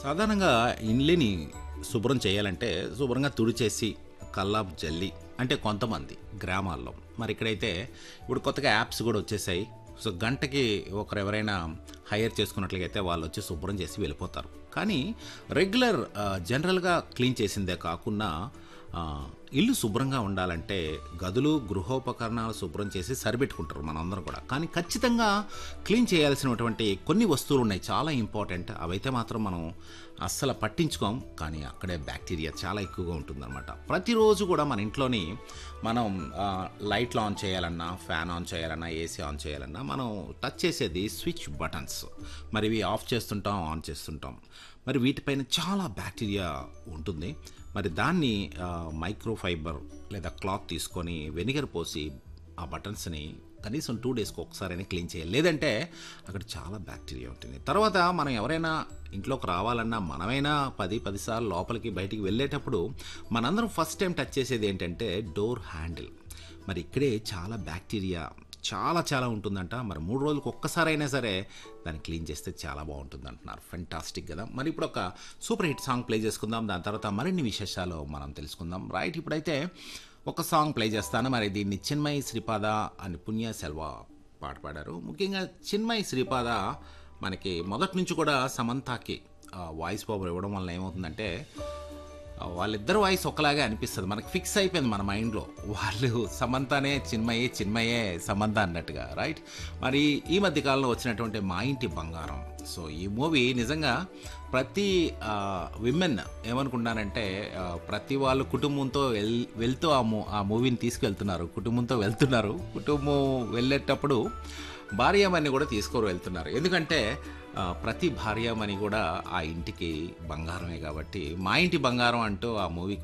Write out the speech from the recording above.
సాధారణంగా ఇండ్లని శుభ్రం చేయాలంటే శుభ్రంగా తుడిచేసి కల్లాపు జల్లి అంటే కొంతమంది గ్రామాల్లో మరి ఇక్కడైతే ఇప్పుడు కొత్తగా యాప్స్ కూడా వచ్చేసాయి సో గంటకి ఒకరు ఎవరైనా హైర్ చేసుకున్నట్లయితే వాళ్ళు వచ్చి శుభ్రం చేసి వెళ్ళిపోతారు కానీ రెగ్యులర్ ఆ, జనరల్గా క్లీన్ చేసిందే కాకుండా ఆ, ఇల్లు శుభ్రంగా ఉండాలంటే గదులు గృహోపకరణాలు శుభ్రం చేసి సరిపెట్టుకుంటారు మనందరం కూడా కానీ ఖచ్చితంగా క్లీన్ చేయాల్సినటువంటి కొన్ని వస్తువులు ఉన్నాయి చాలా ఇంపార్టెంట్ అవైతే మాత్రం మనం అస్సలు పట్టించుకోం కానీ అక్కడే బ్యాక్టీరియా చాలా ఎక్కువగా ఉంటుందన్నమాట ప్రతిరోజు కూడా మన ఇంట్లోని మనం ఆ, లైట్లు ఆన్ చేయాలన్నా ఫ్యాన్ ఆన్ చేయాలన్నా ఏసీ ఆన్ చేయాలన్నా మనం టచ్ చేసేది స్విచ్ బటన్స్ మరి ఇవి ఆఫ్ చేస్తుంటాం ఆన్ చేస్తుంటాం మరి వీటిపైన చాలా బ్యాక్టీరియా ఉంటుంది మరి దాన్ని ఆ, మైక్రోఫైబర్ లేదా క్లాత్ తీసుకొని వెనిగర్ పోసి ఆ బటన్స్ని కనీసం టూ డేస్కి ఒకసారైనా క్లీన్ చేయాలి లేదంటే అక్కడ చాలా బ్యాక్టీరియా ఉంటుంది తర్వాత మనం ఎవరైనా ఇంట్లోకి రావాలన్నా మనమైనా పది పదిసార్లు లోపలికి బయటికి వెళ్ళేటప్పుడు మనందరం ఫస్ట్ టైం టచ్ చేసేది ఏంటంటే డోర్ హ్యాండిల్ మరి ఇక్కడే చాలా బ్యాక్టీరియా చాలా చాలా ఉంటుందంట మరి మూడు రోజులకు ఒక్కసారైనా సరే దాన్ని క్లీన్ చేస్తే చాలా బాగుంటుంది అంటున్నారు ఫెంటాస్టిక్ కదా మరి ఇప్పుడు ఒక సూపర్ హిట్ సాంగ్ ప్లే చేసుకుందాం దాని తర్వాత మరిన్ని విశేషాలు మనం తెలుసుకుందాం రైట్ ఇప్పుడైతే ఒక సాంగ్ ప్లే చేస్తాను మరి దీన్ని చిన్మయి శ్రీపాద అని పుణ్య సెల్వ పాట పాడారు ముఖ్యంగా చిన్మయి శ్రీపాద మనకి మొదటి నుంచి కూడా సమంతాకి వాయిస్ పవర్ ఇవ్వడం వల్ల ఏమవుతుందంటే ఆ, వాళ్ళిద్దరు వాయిస్ ఒకలాగే అనిపిస్తుంది మనకి ఫిక్స్ అయిపోయింది మన మైండ్లో వాళ్ళు సమంతనే చిన్మయే చిన్మయే సమంత అన్నట్టుగా రైట్ మరి ఈ మధ్య కాలంలో వచ్చినటువంటి మా ఇంటి బంగారం సో ఈ మూవీ నిజంగా ప్రతి విమెన్ ఏమనుకుంటున్నారంటే ఆ, ప్రతి వాళ్ళు కుటుంబంతో వెల్ వెళ్తూ ఆ మూ ఆ మూవీని తీసుకెళ్తున్నారు కుటుంబంతో వెళ్తున్నారు కుటుంబం వెళ్ళేటప్పుడు భార్యమని కూడా తీసుకొని వెళ్తున్నారు ఎందుకంటే ఆ, ప్రతి భార్యమని కూడా ఆ ఇంటికి బంగారమే కాబట్టి మా ఇంటి బంగారం అంటూ ఆ మూవీ